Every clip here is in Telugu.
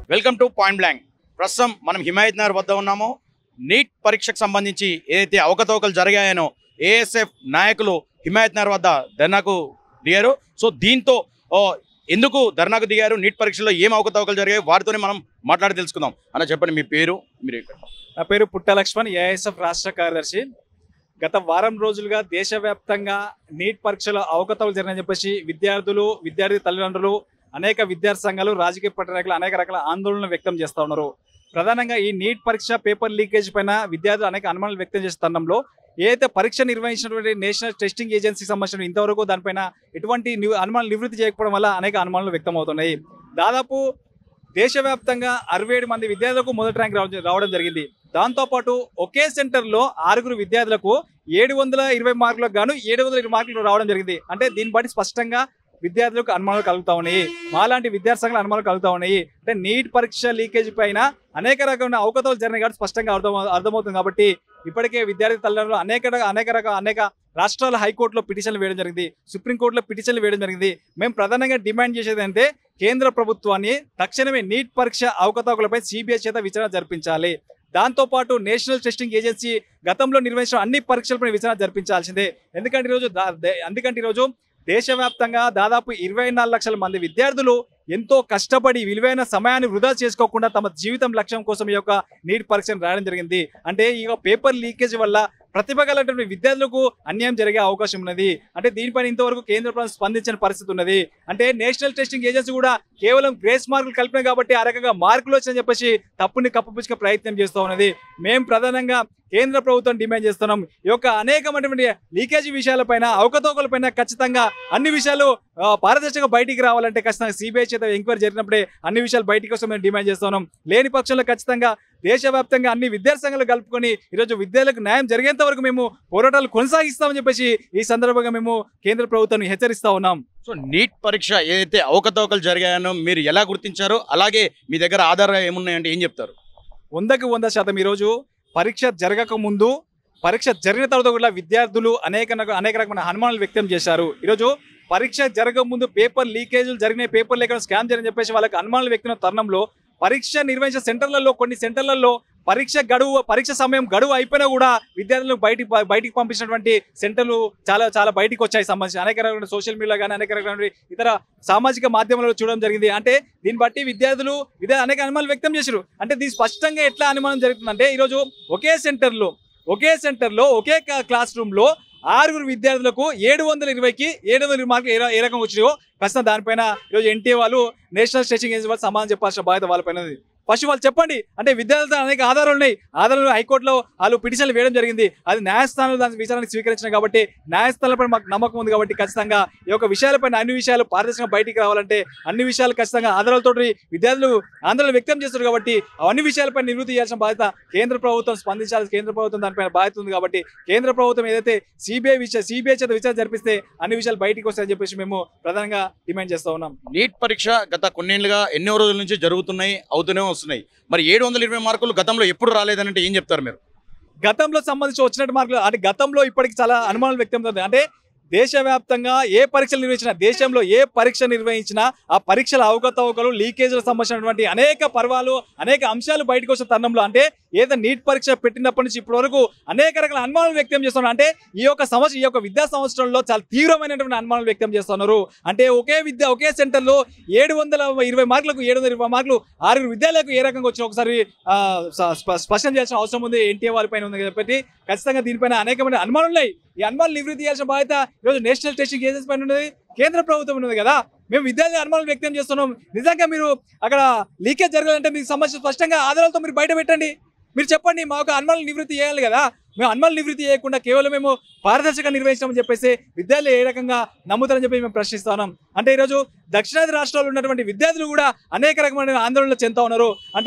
వెల్కమ్ టు పాయింట్ బ్లాంక్ ప్రస్తుతం మనం హిమాయత్ నగర్ వద్ద ఉన్నాము నీట్ పరీక్షకు సంబంధించి ఏదైతే అవకతవకలు జరిగాయనో ఏఎస్ఎఫ్ నాయకులు హిమాయత్ నగర్ వద్ద ధర్నాకు దిగారు సో దీంతో ఓ, ఎందుకు ధర్నాకు దిగారు నీట్ పరీక్షలో ఏం అవకతవకలు జరిగాయి వారితోనే మనం మాట్లాడి తెలుసుకుందాం అన్న చెప్పండి మీ పేరు మీరు ఇక్కడ నా పేరు పుట్ట లక్ష్మణ్ ఏఐఎస్ఎఫ్ రాష్ట్ర కార్యదర్శి గత వారం రోజులుగా దేశవ్యాప్తంగా నీట్ పరీక్షలో అవకతవకలు జరిగాయని చెప్పేసి విద్యార్థులు విద్యార్థి తల్లిదండ్రులు అనేక విద్యార్థి సంఘాలు రాజకీయ పార్టీ నాయకులు అనేక రకాల ఆందోళనలు వ్యక్తం చేస్తూ ఉన్నారు ప్రధానంగా ఈ నీట్ పరీక్ష పేపర్ లీకేజ్ పైన విద్యార్థులు అనేక అనుమానాలు వ్యక్తం చేసే తరుణంలో ఏదైతే పరీక్ష నిర్వహించినటువంటి నేషనల్ టెస్టింగ్ ఏజెన్సీ సంబంధించిన ఇంతవరకు దానిపైన ఎటువంటి ని- అనుమానాలు నివృత్తి చేయకపోవడం వల్ల అనేక అనుమానాలు వ్యక్తం అవుతున్నాయి దాదాపు దేశవ్యాప్తంగా అరవై ఏడు మంది విద్యార్థులకు మొదటి ర్యాంక్ రావడం రావడం జరిగింది దాంతోపాటు ఒకే సెంటర్లో ఆరుగురు విద్యార్థులకు ఏడు వందల ఇరవై మార్కులకు గాను ఏడు వందల ఇరవై మార్కులు రావడం జరిగింది అంటే దీన్ని బట్టి స్పష్టంగా విద్యార్థులకు అనుమానాలు కలుగుతా ఉన్నాయి మాలాంటి విద్యార్థి సంఘాలు అనుమానాలు కలుగుతా ఉన్నాయి అంటే నీట్ పరీక్ష లీకేజ్ పైన అనేక రకమైన అవకతవలు జరిగినాయి కాబట్టి స్పష్టంగా అర్థం అర్థమవుతుంది కాబట్టి ఇప్పటికే విద్యార్థి తల్లిదండ్రులు అనేక రక- అనేక రకాల అనేక రాష్ట్రాల హైకోర్టులో పిటిషన్లు వేయడం జరిగింది సుప్రీంకోర్టులో పిటిషన్లు వేయడం జరిగింది మేము ప్రధానంగా డిమాండ్ చేసేది అంటే కేంద్ర ప్రభుత్వాన్ని తక్షణమే నీట్ పరీక్ష అవకతవకలపై సిబిఐ చేత విచారణ జరిపించాలి దాంతోపాటు నేషనల్ టెస్టింగ్ ఏజెన్సీ గతంలో నిర్వహించిన అన్ని పరీక్షలపై విచారణ జరిపించాల్సిందే ఎందుకంటే ఈరోజు దా- దే- ఎందుకంటే ఈరోజు దేశవ్యాప్తంగా దాదాపు ఇరవై నాలుగు లక్షల మంది విద్యార్థులు ఎంతో కష్టపడి విలువైన సమయాన్ని వృధా చేసుకోకుండా తమ జీవితం లక్ష్యం కోసం ఈ యొక్క నీట్ పరీక్షను రాయడం జరిగింది అంటే ఈ యొక్క పేపర్ లీకేజ్ వల్ల ప్రతిభ గలటువంటి విద్యార్థులకు అన్యాయం జరిగే అవకాశం ఉన్నది అంటే దీనిపైన ఇంతవరకు కేంద్ర ప్రభుత్వం స్పందించిన పరిస్థితి ఉన్నది అంటే నేషనల్ టెస్టింగ్ ఏజెన్సీ కూడా కేవలం గ్రేస్ మార్కులు కలిపినాయి కాబట్టి ఆ రకంగా మార్కులు వచ్చని చెప్పేసి తప్పుని కప్పుపుచ్చుక ప్రయత్నం చేస్తూ ఉన్నది మేము ప్రధానంగా కేంద్ర ప్రభుత్వం డిమాండ్ చేస్తున్నాం ఈ యొక్క అనేకమైనటువంటి లీకేజీ విషయాలపైన అవకతవకలపైన ఖచ్చితంగా అన్ని విషయాలు ఆ, పారదర్శకంగా బయటికి రావాలంటే ఖచ్చితంగా సిబిఐ చేత ఎంక్వైరీ జరిగినప్పుడే అన్ని విషయాలు బయటికి వస్తాం మేము డిమాండ్ చేస్తున్నాం లేని పక్షంలో ఖచ్చితంగా దేశవ్యాప్తంగా అన్ని విద్యార్థి సంఘాలు కలుపుకొని ఈరోజు విద్యార్థులకు న్యాయం జరిగేంత వరకు మేము పోరాటాలు కొనసాగిస్తామని చెప్పేసి ఈ సందర్భంగా మేము కేంద్ర ప్రభుత్వాన్ని హెచ్చరిస్తా ఉన్నాం సో నీట్ పరీక్ష ఏదైతే అవకతవకలు జరిగాయనో మీరు ఎలా గుర్తించారో అలాగే మీ దగ్గర ఆధారాలు ఏమున్నాయంటే ఏం చెప్తారు వందకి వంద శాతం ఈరోజు పరీక్ష జరగక ముందు పరీక్ష జరిగిన తర్వాత కూడా విద్యార్థులు అనేక రక- అనేక రకమైన అనుమానాలు వ్యక్తం చేశారు ఈరోజు పరీక్ష జరగక ముందు పేపర్ లీకేజీలు జరిగినాయి పేపర్ లేకుండా స్కామ్ జరిగిన చెప్పేసి వాళ్ళకి అనుమానాలు వ్యక్తిన తరుణంలో పరీక్ష నిర్వహించిన సెంటర్లలో కొన్ని సెంటర్లలో పరీక్ష గడువు పరీక్ష సమయం గడువు అయిపోయినా కూడా విద్యార్థులను బయటికి బయటికి పంపించినటువంటి సెంటర్లు చాలా చాలా బయటికి వచ్చాయి సంబంధించి అనేక రకమైన సోషల్ మీడియా కానీ అనేక రకమైన ఇతర సామాజిక మాధ్యమాలలో చూడడం జరిగింది అంటే దీన్ని బట్టి విద్యార్థులు విద్యా అనేక అనుమానాలు వ్యక్తం చేశారు అంటే దీని స్పష్టంగా ఎట్లా అనుమానం జరుగుతుందంటే ఈరోజు ఒకే సెంటర్లో ఒకే సెంటర్లో ఒకే క- క్లాస్ రూమ్లో ఆరుగురు విద్యార్థులకు ఏడు వందల ఇరవైకి ఏడు వందల ఇరవై మార్కులు ఏ ర- ఏ రకంగా వచ్చినాయో ఖచ్చితంగా దానిపైన ఈరోజు ఎన్టీఏ వాళ్ళు నేషనల్ స్టేషన్ ఏజెన్సీ వాళ్ళు సమాధానం చెప్పాల్సిన బాధ్యత వాళ్ళపైన ఉంది ఫస్ట్ వాళ్ళు చెప్పండి అంటే విద్యార్థులతో అనేక ఆధారాలు ఉన్నాయి ఆధారాలు హైకోర్టులో వాళ్ళు పిటిషన్లు వేయడం జరిగింది అది న్యాయస్థానంలో దాని విచారానికి స్వీకరించిన కాబట్టి న్యాయస్థానాలపై మాకు నమ్మకం ఉంది కాబట్టి ఖచ్చితంగా ఈ యొక్క విషయాలపైన అన్ని విషయాలు పారదర్శకంగా బయటికి రావాలంటే అన్ని విషయాలు ఖచ్చితంగా ఆధారాలతో విద్యార్థులు ఆందోళన వ్యక్తం చేస్తారు కాబట్టి అవన్నీ విషయాలపై నివృత్తి చేయాల్సిన బాధ్యత కేంద్ర ప్రభుత్వం స్పందించాలి కేంద్ర ప్రభుత్వం దానిపైన బాధ్యత ఉంది కాబట్టి కేంద్ర ప్రభుత్వం ఏదైతే సిబిఐ విషయ సిబిఐ చేత విచారణ జరిపిస్తే అన్ని విషయాలు బయటికి వస్తాయని చెప్పేసి మేము ప్రధానంగా డిమాండ్ చేస్తా ఉన్నాం నీట్ పరీక్ష గత కొన్నేళ్లుగా ఎన్నో రోజుల నుంచి జరుగుతున్నాయి అవుతూనే వస్తున్నాయి మరి ఏడు వందల ఇరవై మార్కులు గతంలో ఎప్పుడు రాలేదనంటే ఏం చెప్తారు మీరు గతంలో సంబంధించి వచ్చినట్టు మార్కులు అంటే గతంలో ఇప్పటికి చాలా అనుమానాలు వ్యక్తం అవుతుంది అంటే దేశవ్యాప్తంగా ఏ పరీక్షలు నిర్వహించినా దేశంలో ఏ పరీక్ష నిర్వహించినా ఆ పరీక్షల అవకతవకలు లీకేజ్లకు సంబంధించినటువంటి అనేక పర్వాలు అనేక అంశాలు బయటకు వచ్చిన తరుణంలో అంటే ఏదో నీట్ పరీక్ష పెట్టినప్పటి నుంచి ఇప్పటి వరకు అనేక రకాల అనుమానాలు వ్యక్తం చేస్తున్నారు అంటే ఈ యొక్క సంవత్సరం ఈ యొక్క విద్యా సంవత్సరంలో చాలా తీవ్రమైనటువంటి అనుమానాలు వ్యక్తం చేస్తున్నారు అంటే ఒకే విద్య ఒకే సెంటర్లో ఏడు వందల ఇరవై మార్కులకు ఏడు వందల ఇరవై మార్కులు ఆరుగురు విద్యాలయాలకు ఏ రకంగా వచ్చిన ఒకసారి ఆ, స- స్ప- స్పష్టం చేయాల్సిన అవసరం ఉంది ఎన్టీఏ వారిపైన ఉంది కాబట్టి ఖచ్చితంగా దీనిపైన అనేకమైన అనుమానాలు ఉన్నాయి ఈ అనుమానాలు నివృత్తి చేయాల్సిన బాధ్యత ఈరోజు నేషనల్ టెస్టింగ్ ఏజెన్సీ పైన ఉన్నది కేంద్ర ప్రభుత్వం ఉన్నది కదా మేము విద్యార్థి అనుమానాలు వ్యక్తం చేస్తున్నాం నిజంగా మీరు అక్కడ లీకేజ్ జరగాలంటే మీకు సంబంధించి స్పష్టంగా ఆధారాలతో మీరు బయట పెట్టండి మీరు చెప్పండి మా యొక్క అనుమానాలు నివృత్తి చేయాలి కదా మేము అనుమానాలు నివృత్తి చేయకుండా కేవలం మేము పారదర్శకంగా నిర్వహించామని చెప్పేసి విద్యార్థులు ఏ రకంగా నమ్ముతారని చెప్పి మేము ప్రశ్నిస్తున్నాం అంటే ఈరోజు దక్షిణాది రాష్ట్రాల్లో ఉన్నటువంటి విద్యార్థులు కూడా అనేక రకమైన ఆందోళనలు చెందుతా ఉన్నారు అంటే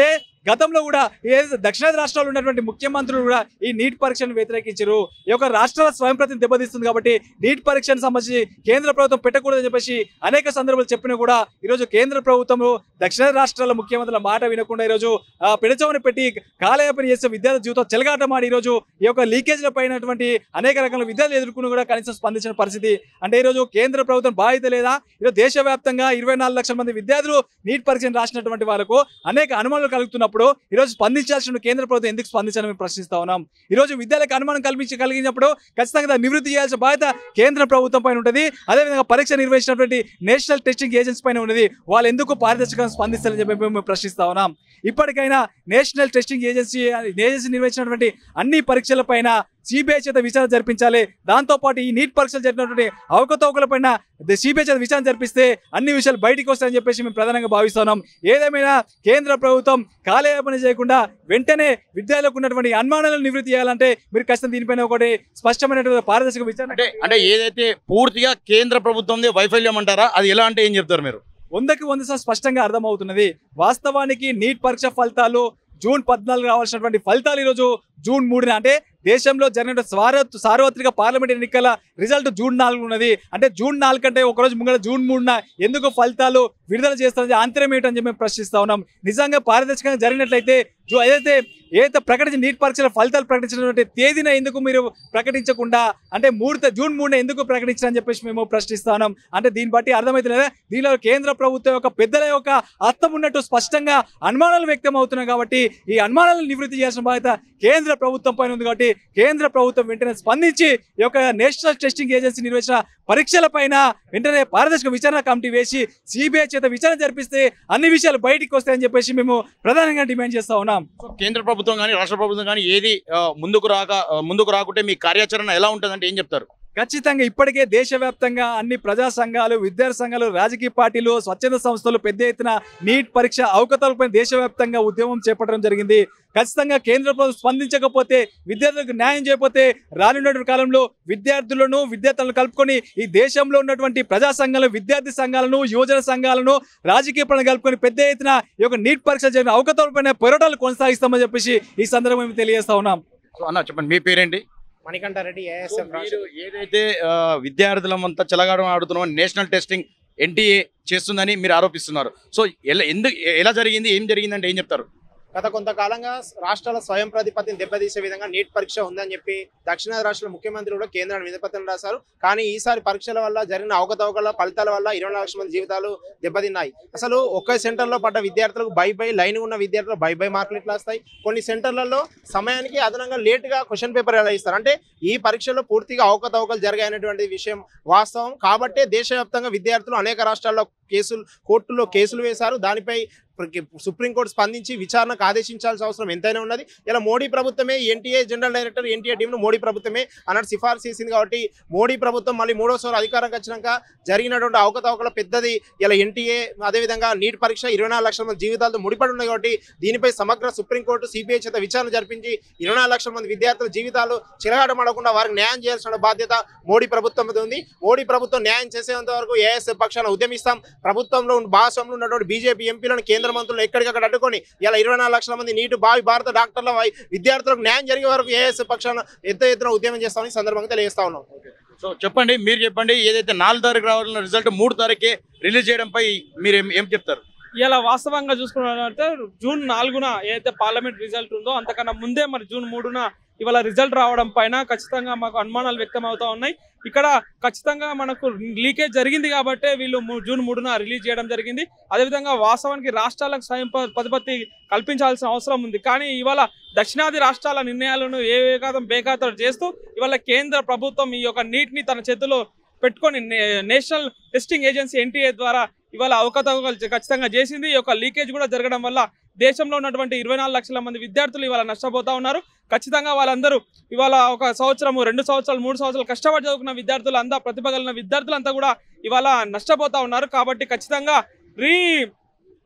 గతంలో కూడా ఏదైతే దక్షిణాది రాష్ట్రాల్లో ఉన్నటువంటి ముఖ్యమంత్రులు కూడా ఈ నీట్ పరీక్షను వ్యతిరేకించారు ఈ యొక్క రాష్ట్రాల స్వయం ప్రతిని దెబ్బతీస్తుంది కాబట్టి నీట్ పరీక్షను సంబంధించి కేంద్ర ప్రభుత్వం పెట్టకూడదని చెప్పేసి అనేక సందర్భాలు చెప్పినా కూడా ఈరోజు కేంద్ర ప్రభుత్వం దక్షిణాది రాష్ట్రాల ముఖ్యమంత్రుల మాట వినకుండా ఈరోజు ఆ, పెడచవని పెట్టి కాలయాపన చేసే విద్యార్థి జీవితం చెలగాటమాడి ఈరోజు ఈ యొక్క లీకేజ్ల పైనటువంటి అనేక రకాల విద్యార్థులు ఎదుర్కొని కూడా కనీసం స్పందించిన పరిస్థితి అంటే ఈరోజు కేంద్ర ప్రభుత్వం బాధ్యత లేదా ఈరోజు దేశవ్యాప్తంగా ఇరవై నాలుగు లక్షల మంది విద్యార్థులు నీట్ పరీక్షను రాసినటువంటి వాళ్ళకు అనేక అనుమానాలు కలుగుతున్నప్పుడు ఈరోజు స్పందించాల్సిన కేంద్ర ప్రభుత్వం ఎందుకు స్పందించాలని మేము ప్రశ్నిస్తా ఉన్నాం ఈరోజు విద్యార్థులకు అనుమానం కల్పించి కలిగినప్పుడు ఖచ్చితంగా దాన్ని నివృత్తి చేయాల్సిన బాధ్యత కేంద్ర ప్రభుత్వం పైన ఉంటుంది అదేవిధంగా పరీక్ష నిర్వహించినటువంటి నేషనల్ టెస్టింగ్ ఏజెన్సీ పైన ఉన్నది వాళ్ళు ఎందుకు పారదర్శకంగా స్పందిస్తారని చెప్పి మేము ప్రశ్నిస్తా ఉన్నాం ఇప్పటికైనా నేషనల్ టెస్టింగ్ ఏజెన్సీ ఏజెన్సీ నిర్వహించినటువంటి అన్ని పరీక్షల పైన సిబిఐ చేత విచారణ జరిపించాలి దాంతోపాటు ఈ నీట్ పరీక్షలు జరిగినటువంటి అవకతవకల పైన సిబిఐ చేత విచారణ జరిపిస్తే అన్ని విషయాలు బయటికి వస్తాయని చెప్పేసి మేము ప్రధానంగా భావిస్తున్నాం ఏదేమైనా కేంద్ర ప్రభుత్వం కాలయాపన చేయకుండా వెంటనే విద్యార్థులకు ఉన్నటువంటి అనుమానాలను నివృత్తి చేయాలంటే మీరు ఖచ్చితంగా దీనిపైన ఒకటి స్పష్టమైనటువంటి పారదర్శక విచారణ అంటే అంటే ఏదైతే పూర్తిగా కేంద్ర ప్రభుత్వంది వైఫల్యం అంటారా అది ఎలా అంటే ఏం చెప్తారు మీరు వందకి వంద శాతం స్పష్టంగా అర్థమవుతున్నది వాస్తవానికి నీట్ పరీక్ష ఫలితాలు జూన్ పద్నాలుగు రావాల్సినటువంటి ఫలితాలు ఈరోజు జూన్ మూడున అంటే దేశంలో జరిగిన స్వార సార్వత్రిక పార్లమెంట్ ఎన్నికల రిజల్ట్ జూన్ నాలుగు ఉన్నది అంటే జూన్ నాలుగు కంటే ఒకరోజు ముంగడ జూన్ మూడున ఎందుకు ఫలితాలు విడుదల చేస్తారని ఆంతర్యం ఏంటని చెప్పి మేము ప్రశ్నిస్తా ఉన్నాం నిజంగా పారదర్శకంగా జరిగినట్లయితే జూ ఏదైతే ఏదైతే ప్రకటించిన నీట్ పరీక్షల ఫలితాలు ప్రకటించినటువంటి తేదీన ఎందుకు మీరు ప్రకటించకుండా అంటే మూడు త- జూన్ మూడున ఎందుకు ప్రకటించారని చెప్పేసి మేము ప్రశ్నిస్తున్నాం అంటే దీన్ని బట్టి అర్థమవుతున్నదా దీనిలో కేంద్ర ప్రభుత్వం యొక్క పెద్దల యొక్క అర్థం ఉన్నట్టు స్పష్టంగా అనుమానాలు వ్యక్తం అవుతున్నాయి కాబట్టి ఈ అనుమానాలను నివృత్తి చేయాల్సిన బాధ్యత కేంద్ర ప్రభుత్వం పైన ఉంది కాబట్టి కేంద్ర ప్రభుత్వం వెంటనే స్పందించి ఈ యొక్క నేషనల్ టెస్టింగ్ ఏజెన్సీ నిర్వహించిన పరీక్షల పైన వెంటనే పారదర్శక విచారణ కమిటీ వేసి సిబిఐ చేత విచారణ జరిపిస్తే అన్ని విషయాలు బయటికి వస్తాయని చెప్పేసి మేము ప్రధానంగా డిమాండ్ చేస్తా ఉన్నాం సో కేంద్ర ప్రభుత్వం కానీ రాష్ట్ర ప్రభుత్వం కానీ ఏది ఆ, ముందుకు రాక ఆ, ముందుకు రాకుంటే మీ కార్యాచరణ ఎలా ఉంటుందంటే ఏం చెప్తారు ఖచ్చితంగా ఇప్పటికే దేశవ్యాప్తంగా అన్ని ప్రజా సంఘాలు విద్యార్థి సంఘాలు రాజకీయ పార్టీలు స్వచ్ఛంద సంస్థలు పెద్ద ఎత్తున నీట్ పరీక్ష అవకతవలపై దేశవ్యాప్తంగా ఉద్యమం చేపట్టడం జరిగింది ఖచ్చితంగా కేంద్ర ప్రభుత్వం స్పందించకపోతే విద్యార్థులకు న్యాయం చేయకపోతే రానున్నటువంటి కాలంలో విద్యార్థులను విద్యార్థులను కలుపుకొని ఈ దేశంలో ఉన్నటువంటి ప్రజా సంఘాలు విద్యార్థి సంఘాలను యువజన సంఘాలను రాజకీయ పనులు కలుపుకొని పెద్ద ఎత్తున ఈ యొక్క నీట్ పరీక్ష జరిగిన అవకతవలపైన పోరాటాలు కొనసాగిస్తామని చెప్పేసి ఈ సందర్భంగా మేము తెలియజేస్తా ఉన్నాం సో అన్న చెప్పండి మీ పేరేంటి మణికంఠారెడ్డి సో ఏఎస్ఎఫ్ రాష్ట్ర మీరు ఏదైతే ఆ, విద్యార్థులమంతా చెలగాడం ఆడుతున్నామో నేషనల్ టెస్టింగ్ ఎన్టీఏ చేస్తుందని మీరు ఆరోపిస్తున్నారు సో ఎలా ఎందుకు ఎలా జరిగింది ఏం జరిగిందంటే ఏం చెప్తారు గత కొంతకాలంగా రాష్ట్రాల స్వయం ప్రతిపత్తిని దెబ్బతీసే విధంగా నీట్ పరీక్ష ఉందని చెప్పి దక్షిణాది రాష్ట్రాల ముఖ్యమంత్రి కూడా కేంద్రాన్ని వినపత్రం రాశారు కానీ ఈసారి పరీక్షల వల్ల జరిగిన అవకతవకల ఫలితాల వల్ల ఇరవై లక్షల మంది జీవితాలు దెబ్బతిన్నాయి అసలు ఒక్క సెంటర్లో పడ్డ విద్యార్థులకు బై బై లైన్ ఉన్న విద్యార్థులు బై బై మార్కులు ఇట్లా వస్తాయి కొన్ని సెంటర్లలో సమయానికి అదనంగా లేటుగా క్వశ్చన్ పేపర్ ఎలా ఇస్తారు అంటే ఈ పరీక్షలో పూర్తిగా అవకతవకలు జరిగాయనేటువంటి విషయం వాస్తవం కాబట్టే దేశవ్యాప్తంగా విద్యార్థులు అనేక రాష్ట్రాల్లో కేసులు కోర్టులో కేసులు వేశారు దానిపై సుప్రీంకోర్టు స్పందించి విచారణకు ఆదేశించాల్సిన అవసరం ఎంతైనా ఉన్నది ఇలా మోడీ ప్రభుత్వమే ఎన్టీఏ జనరల్ డైరెక్టర్ ఎన్టీఏ టీంను మోడీ ప్రభుత్వమే అన్నట్టు సిఫార్సు చేసింది కాబట్టి మోడీ ప్రభుత్వం మళ్ళీ మూడోసారి అధికారంకి వచ్చినాక జరిగినటువంటి అవకతవకల పెద్దది ఇలా ఎన్టీఏ అదేవిధంగా నీట్ పరీక్ష ఇరవై నాలుగు లక్షల మంది జీవితాలతో ముడిపడి ఉన్నాయి కాబట్టి దీనిపై సమగ్ర సుప్రీంకోర్టు సిబిఐ చేత విచారణ జరిపించి ఇరవై నాలుగు లక్షల మంది విద్యార్థుల జీవితాలు చిరగాటమడకుండా వారికి న్యాయం చేయాల్సిన బాధ్యత మోడీ ప్రభుత్వం మీద ఉంది మోడీ ప్రభుత్వం న్యాయం చేసేంత వరకు ఏఎస్ఎఫ్ పక్షాన ఉద్యమిస్తాం ప్రభుత్వంలో ఉన్న- భాగస్వామ్యంలో ఉన్నటువంటి బీజేపీ ఎంపీలను కేంద్ర మంత్రులు ఎక్కడికక్కడ అడ్డుకొని ఇలా ఇరవై నాలుగు లక్షల మంది నీటి భావి భారత డాక్టర్ల వై- విద్యార్థులకు న్యాయం జరిగే వరకు ఏఎస్ఎఫ్ పక్షాన ఎత్త ఎత్తున ఉద్యమం చేస్తామని ఈ సందర్భంగా తెలియజేస్తా ఉన్నాం సో చెప్పండి మీరు చెప్పండి ఏదైతే నాలుగు తారీఖు రావాలన్న రిజల్ట్ మూడు తారీఖే రిలీజ్ చేయడంపై మీరు ఏం ఏం చెప్తారు ఇలా వాస్తవంగా చూసుకున్నట్లయితే జూన్ నాలుగున ఏదైతే పార్లమెంట్ రిజల్ట్ ఉందో అంతకన్నా ముందే మరి జూన్ మూడున ఇవాళ రిజల్ట్ రావడం పైన ఖచ్చితంగా మాకు అనుమానాలు వ్యక్తం అవుతా ఉన్నాయి ఇక్కడ ఖచ్చితంగా మనకు లీకేజ్ జరిగింది కాబట్టే వీళ్ళు ము- జూన్ మూడున రిలీజ్ చేయడం జరిగింది అదేవిధంగా వాస్తవానికి రాష్ట్రాలకు స్వయం ప- ప్రతిపత్తి కల్పించాల్సిన అవసరం ఉంది కానీ ఇవాళ దక్షిణాది రాష్ట్రాల నిర్ణయాలను ఏ వేగాతం బేఖాతరు చేస్తూ ఇవాళ కేంద్ర ప్రభుత్వం ఈ యొక్క నీటిని తన చేతిలో పెట్టుకొని నే- నేషనల్ టెస్టింగ్ ఏజెన్సీ ఎన్టీఏ ద్వారా ఇవాళ అవకతవకలు ఖచ్చితంగా చేసింది ఈ యొక్క లీకేజ్ కూడా జరగడం వల్ల దేశంలో ఉన్నటువంటి ఇరవై నాలుగు లక్షల మంది విద్యార్థులు ఇవాళ నష్టపోతా ఉన్నారు ఖచ్చితంగా వాళ్ళందరూ ఇవాళ ఒక సంవత్సరము రెండు సంవత్సరాలు మూడు సంవత్సరాలు కష్టపడి చదువుకున్న విద్యార్థులు అంతా ప్రతిభ కలిగిన విద్యార్థులంతా కూడా ఇవాళ నష్టపోతా ఉన్నారు కాబట్టి ఖచ్చితంగా రీ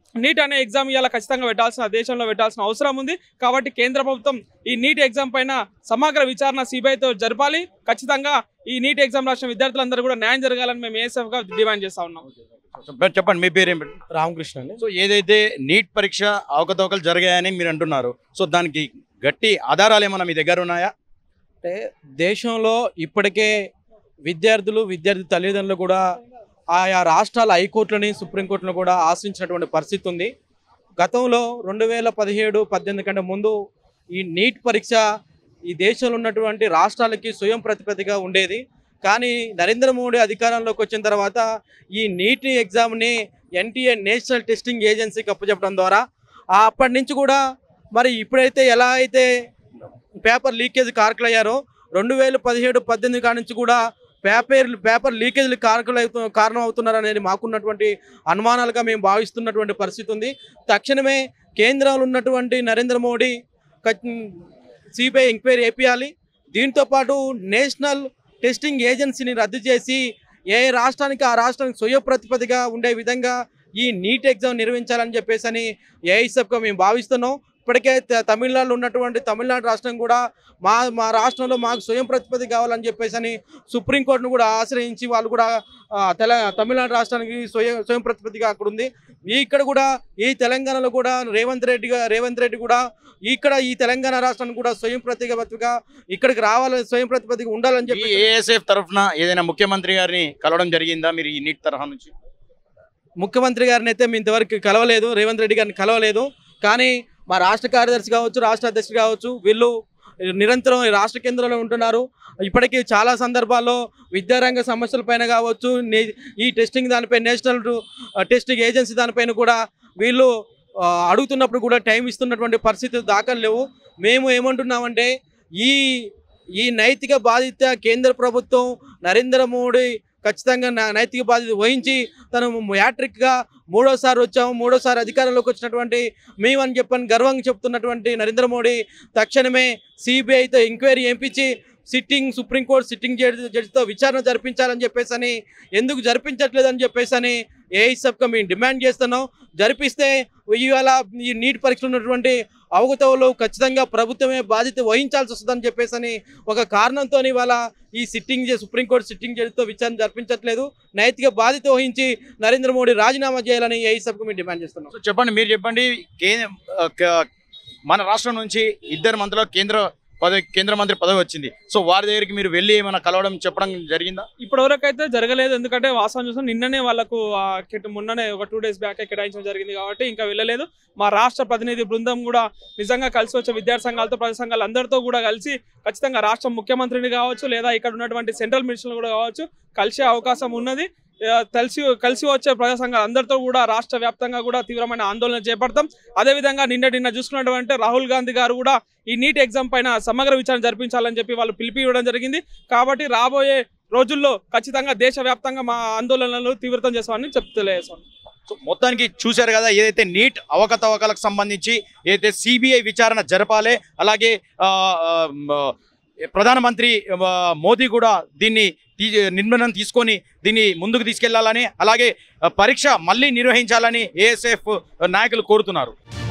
నీట్ అనే ఎగ్జామ్ ఇవాళ ఖచ్చితంగా పెట్టాల్సిన దేశంలో పెట్టాల్సిన అవసరం ఉంది కాబట్టి కేంద్ర ప్రభుత్వం ఈ నీట్ ఎగ్జామ్ పైన సమగ్ర విచారణ సిబిఐతో జరపాలి ఖచ్చితంగా ఈ నీట్ ఎగ్జామ్ రాసిన విద్యార్థులందరూ కూడా న్యాయం జరగాలని మేము ఏఎస్ఎఫ్ గా డిమాండ్ చేస్తా ఉన్నాం చెప్పండి- చెప్పండి మీ పేరు ఏం పెట్టండి రామకృష్ణ అండి సో ఏదైతే నీట్ పరీక్ష అవకతవకలు జరిగాయని మీరు అంటున్నారు సో దానికి గట్టి ఆధారాలు ఏమైనా మీ దగ్గర ఉన్నాయా అంటే దేశంలో ఇప్పటికే విద్యార్థులు విద్యార్థి తల్లిదండ్రులు కూడా ఆయా రాష్ట్రాల హైకోర్టులని సుప్రీంకోర్టులను కూడా ఆశ్రయించినటువంటి పరిస్థితి ఉంది గతంలో రెండు వేల పదిహేడు పద్దెనిమిది కంటే ముందు ఈ నీట్ పరీక్ష ఈ దేశంలో ఉన్నటువంటి రాష్ట్రాలకి స్వయం ప్రతిపత్తిగా ఉండేది కానీ నరేంద్ర మోడీ అధికారంలోకి వచ్చిన తర్వాత ఈ నీట్ ఎగ్జామ్ని ఎన్టీఏ నేషనల్ టెస్టింగ్ ఏజెన్సీకి అప్పచెప్పడం ద్వారా ఆ అప్పటి నుంచి కూడా మరి ఇప్పుడైతే ఎలా అయితే పేపర్ లీకేజ్ కారకులు అయ్యారో రెండు వేల పదిహేడు పద్దెనిమిది కాడి నుంచి కూడా పేపర్ పేపర్ లీకేజ్లు కారకులు అవుతు కారణం అవుతున్నారు అనేది మాకున్నటువంటి అనుమానాలుగా మేము భావిస్తున్నటువంటి పరిస్థితి ఉంది తక్షణమే కేంద్రంలో ఉన్నటువంటి నరేంద్ర మోడీ సిబిఐ ఎంక్వైరీ వేపియాలి దీంతో పాటు నేషనల్ టెస్టింగ్ ఏజెన్సీని రద్దు చేసి ఏ రాష్ట్రానికి ఆ రాష్ట్రానికి స్వయ ప్రతిపదిగా ఉండే విధంగా ఈ నీట్ ఎగ్జామ్ నిర్వహించాలని చెప్పేసి అని ఏఐసెఫ్గా మేము భావిస్తున్నాం ఇప్పటికే త- తమిళనాడులో ఉన్నటువంటి తమిళనాడు రాష్ట్రం కూడా మా మా రాష్ట్రంలో మాకు స్వయం ప్రతిపత్తి కావాలని చెప్పేసి అని సుప్రీంకోర్టును కూడా ఆశ్రయించి వాళ్ళు కూడా ఆ, తెల తమిళనాడు రాష్ట్రానికి స్వయం స్వయం ప్రతిపత్తిగా అక్కడ ఉంది ఈ ఇక్కడ కూడా ఈ తెలంగాణలో కూడా రేవంత్ రెడ్డి గా- రేవంత్ రెడ్డి కూడా ఇక్కడ ఈ తెలంగాణ రాష్ట్రానికి కూడా స్వయం ప్రతిపత్తిగా ఇక్కడికి రావాలని స్వయం ప్రతిపత్తిగా ఉండాలని ఈ చెప్పి ఏఎస్ఎఫ్ తరఫున ఏదైనా ముఖ్యమంత్రి గారిని కలవడం జరిగిందా మీరు ఈ నీట్ తరహా నుంచి ముఖ్యమంత్రి గారిని అయితే మేము ఇంతవరకు కలవలేదు రేవంత్ రెడ్డి గారిని కలవలేదు కానీ మా రాష్ట్ర కార్యదర్శి కావచ్చు రాష్ట్ర అధ్యక్షుడు కావచ్చు వీళ్ళు నిరంతరం ఈ రాష్ట్ర కేంద్రంలో ఉంటున్నారు ఇప్పటికీ చాలా సందర్భాల్లో విద్యారంగ సమస్యల పైన కావచ్చు నే- ఈ టెస్టింగ్ దానిపై నేషనల్ టెస్టింగ్ ఏజెన్సీ దానిపైన కూడా వీళ్ళు ఆ, అడుగుతున్నప్పుడు కూడా టైం ఇస్తున్నటువంటి పరిస్థితులు దాఖలు లేవు మేము ఏమంటున్నామంటే ఈ ఈ నైతిక బాధ్యత కేంద్ర ప్రభుత్వం నరేంద్ర మోడీ ఖచ్చితంగా నా- నైతిక బాధ్యత వహించి తను యాట్రిక్గా మూడోసారి వచ్చాము మూడోసారి అధికారంలోకి వచ్చినటువంటి మేమని చెప్పని గర్వంగా చెప్తున్నటువంటి నరేంద్ర మోడీ తక్షణమే సిబిఐతో ఎంక్వైరీ ఎంపించి సిట్టింగ్ సుప్రీంకోర్టు సిట్టింగ్ జడ్జి జడ్జితో విచారణ జరిపించాలని చెప్పేసి అని ఎందుకు జరిపించట్లేదని చెప్పేసి అని ఏఐసబ్గా మేము డిమాండ్ చేస్తున్నాం జరిపిస్తే ఇవాళ ఈ నీట్ పరీక్షలు ఉన్నటువంటి అవగతవలు ఖచ్చితంగా ప్రభుత్వమే బాధ్యత వహించాల్సి వస్తుందని చెప్పేసి అని ఒక కారణంతో ఇవాళ ఈ సిట్టింగ్ జ- సుప్రీంకోర్టు సిట్టింగ్ జడ్జితో విచారణ జరిపించట్లేదు నైతిక బాధ్యత వహించి నరేంద్ర మోడీ రాజీనామా చేయాలని ఏఐసబ్కు మేము డిమాండ్ చేస్తున్నాం సో చెప్పండి మీరు చెప్పండి కే- ఆ, క- మన రాష్ట్రం నుంచి ఇద్దరు మంత్రుల కేంద్ర పదవి కేంద్ర మంత్రి పదవి వచ్చింది సో వారి దగ్గరికి మీరు వెళ్ళి ఏమైనా కలవడం చెప్పడం జరిగిందా ఇప్పటివరకు అయితే జరగలేదు ఎందుకంటే వాస్తవం చూసాం నిన్ననే వాళ్ళకు ఆ, కిట- మొన్ననే ఒక టూ డేస్ బ్యాక్ కేటాయించడం జరిగింది కాబట్టి ఇంకా వెళ్ళలేదు మా రాష్ట్ర ప్రతినిధి బృందం కూడా నిజంగా కలిసి వచ్చే విద్యార్థి సంఘాలతో ప్రజా సంఘాలు అందరితో కూడా కలిసి ఖచ్చితంగా రాష్ట్ర ముఖ్యమంత్రిని కావచ్చు లేదా ఇక్కడ ఉన్నటువంటి సెంట్రల్ మినిస్టర్లు కూడా కావచ్చు కలిసే అవకాశం ఉన్నది ఆ, కలిసి కలిసి వచ్చే ప్రజా సంఘాలు అందరితో కూడా రాష్ట్ర వ్యాప్తంగా కూడా తీవ్రమైన ఆందోళన చేపడతాం అదేవిధంగా నిన్న నిన్న చూసుకున్నటువంటి రాహుల్ గాంధీ గారు కూడా ఈ నీట్ ఎగ్జామ్ పైన సమగ్ర విచారణ జరిపించాలని చెప్పి వాళ్ళు పిలిపి ఇవ్వడం జరిగింది కాబట్టి రాబోయే రోజుల్లో ఖచ్చితంగా దేశవ్యాప్తంగా మా ఆందోళనలు తీవ్రతం చేస్తామని చెప్తలేసాం సో మొత్తానికి చూశారు కదా ఏదైతే నీట్ అవకతవకలకు సంబంధించి ఏదైతే సిబిఐ విచారణ జరపాలి అలాగే ఆ, ఆ, మ, ప్రధానమంత్రి ఆ, మోదీ కూడా దీన్ని తీ- నిర్ణయం తీసుకొని దీన్ని ముందుకు తీసుకెళ్లాలని అలాగే ఆ, పరీక్ష మళ్ళీ నిర్వహించాలని ఏఎస్ఎఫ్ నాయకులు కోరుతున్నారు